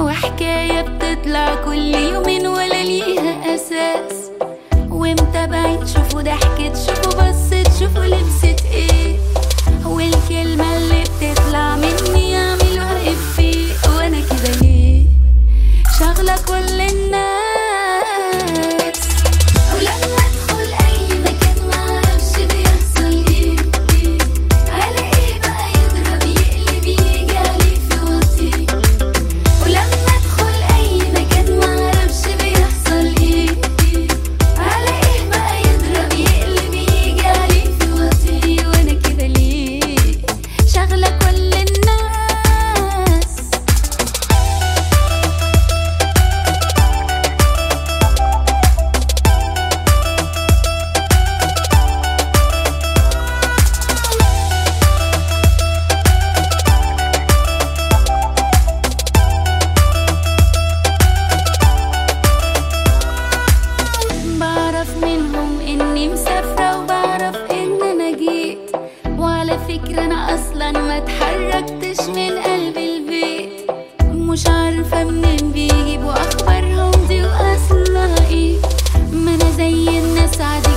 وحكاية بتطلع كل يومين ولا ليها أساس وامتى بعيد شوفوا ضحكت شوفوا بصت شوفوا لبست ايه والكلمة اللي بتطلع مني يعملوها افيه وانا كده ليه شغلة كل الناس ولما ادخل اي مكان معرفش بيحصل ايه الاقيه بقى يضرب يقلب يجي عليه في وطي ولما ادخل اي مكان معرفش بيحصل ايه الاقيه بقى يضرب يقلب يجي عليه في وطي وانا كده ليه شغلة كل الناس بعرف منهم اني مسافرة وبعرف ان انا جيت وعلى فكرة انا اصلا ما اتحركتش من قلب البيت مش عارفة منين بيجيبوا اخبارهم دي واصلها ايه ما انا زي الناس عادي